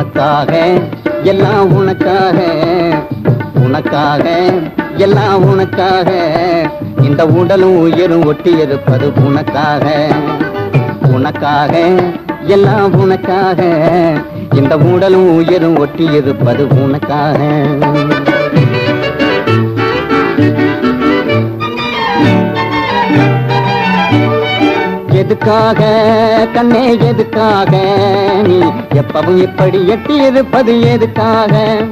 உனக்காக எல்லாம் உனக்காக உனக்காக எல்லாம் உனக்காக இந்த உடலும் உயிரும் ஒட்டி இருப்பது உனக்காக உனக்காக எல்லாம் உனக்காக இந்த உடலும் உயிரும் ஒட்டி இருப்பது உனக்காக எதுக்காக கண்ணே எதுக்காக நீ எப்பவும் இப்படி எட்டி இருப்பது எதுக்காக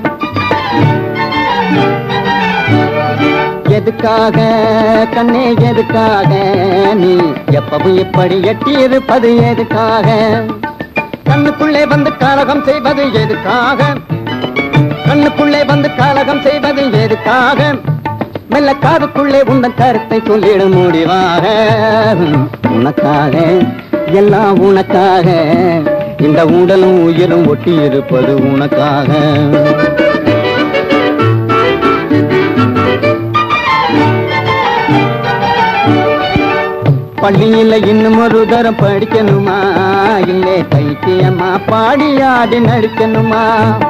எதுக்காக கண்ணே எதுக்காக நீ எப்பவும் இப்படி எட்டி இருப்பது எதுக்காக கண்ணுக்குள்ளே வந்து காலகம் செய்வது எதுக்காக கண்ணுக்குள்ளே வந்து காலகம் செய்வது எதுக்காக மெல்ல காதுக்குள்ளே உந்தன் கருத்தை சொல்லிட முடிவாக உனக்காக எல்லாம் உனக்காக இந்த உடலும் உயிரும் ஒட்டி இருப்பது உனக்காக பள்ளியில இன்னும் ஒரு தரம் படிக்கணுமா இல்லே பைத்தியம்மா பாடி ஆடி நடிக்கணுமா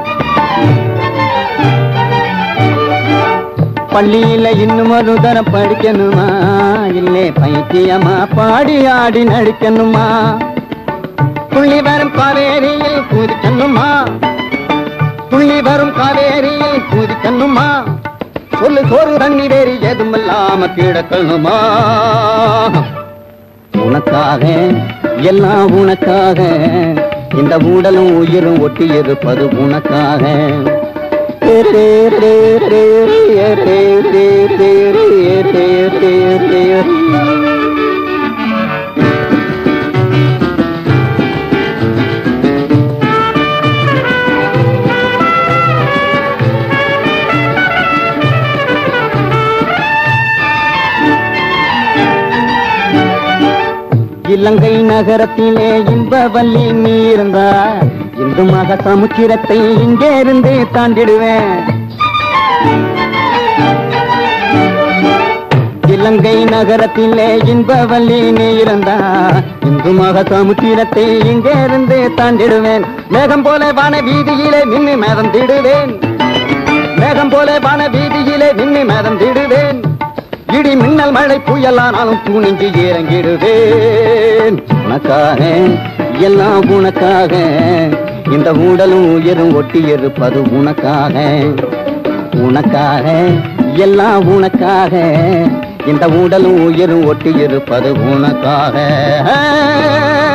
பள்ளியில இன்னும் ஒரு தரம் படிக்கணுமா இல்லே பைத்தியம்மா பாடி ஆடி நடிக்கணுமா துள்ளி வரும் காவேரியில் குதிக்கணுமா துள்ளி வரும் காவேரியில் குதிக்கணுமா சொல்லு சோறு தண்ணி வேறு எதுவும் இல்லாம கிடக்கணுமா உனக்காக எல்லாம் உனக்காக இந்த உடலும் உயிரும் ஒட்டி இருப்பது உனக்காக இலங்கை நகரத்திலே இன்பவல்லி நீ இருந்தா இந்து மக சமுத்திரத்தை இங்கே இருந்து தாண்டிடுவேன் இலங்கை நகரத்திலே இன்பவல்லி நீ இருந்தா இந்து மக சமுத்திரத்தை இங்கே இருந்து தாண்டிடுவேன் மேகம் போல வான வீதியிலே நின்று மேதம் திடுவேன் மேகம் போல வான வீதியிலே நின்று மேதம் திடுவேன் இடி மின்னல் மழை புயலானாலும் துணிஞ்சு இறங்கிடுவேன் உனக்காக எல்லாம் உனக்காக இந்த உடலும் உயிரும் ஒட்டி இருப்பது உனக்காக உனக்காக எல்லாம் உனக்காக இந்த உடலும் உயிரும் ஒட்டி இருப்பது உனக்காக